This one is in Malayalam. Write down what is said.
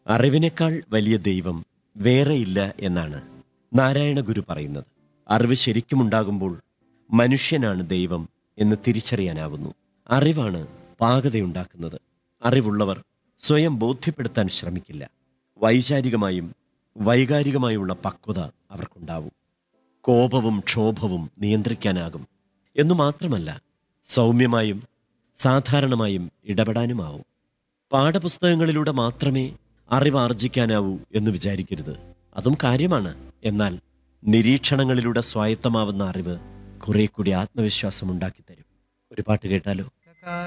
അറിവിനേക്കാൾ വലിയ ദൈവം വേറെയില്ല എന്നാണ് നാരായണ ഗുരു പറയുന്നത് അറിവ് ശരിക്കുമുണ്ടാകുമ്പോൾ മനുഷ്യനാണ് ദൈവം എന്ന് തിരിച്ചറിയാനാവുന്നു അറിവാണ് പാകതയുണ്ടാക്കുന്നത് അറിവുള്ളവർ സ്വയം ബോധ്യപ്പെടുത്താൻ ശ്രമിക്കില്ല വൈചാരികമായും വൈകാരികമായുള്ള പക്വത അവർക്കുണ്ടാവും കോപവും ക്ഷോഭവും നിയന്ത്രിക്കാനാകും എന്നു മാത്രമല്ല സൗമ്യമായും സാധാരണമായും ഇടപെടാനുമാവും പാഠപുസ്തകങ്ങളിലൂടെ മാത്രമേ അറിവ് ആർജിക്കാനാവൂ എന്ന് വിചാരിക്കരുത് അതും കാര്യമാണ് എന്നാൽ നിരീക്ഷണങ്ങളിലൂടെ സ്വായത്തമാവുന്ന അറിവ് കുറെ കൂടി ആത്മവിശ്വാസം ഉണ്ടാക്കി തരും ഒരു പാട്ട് കേട്ടാലോ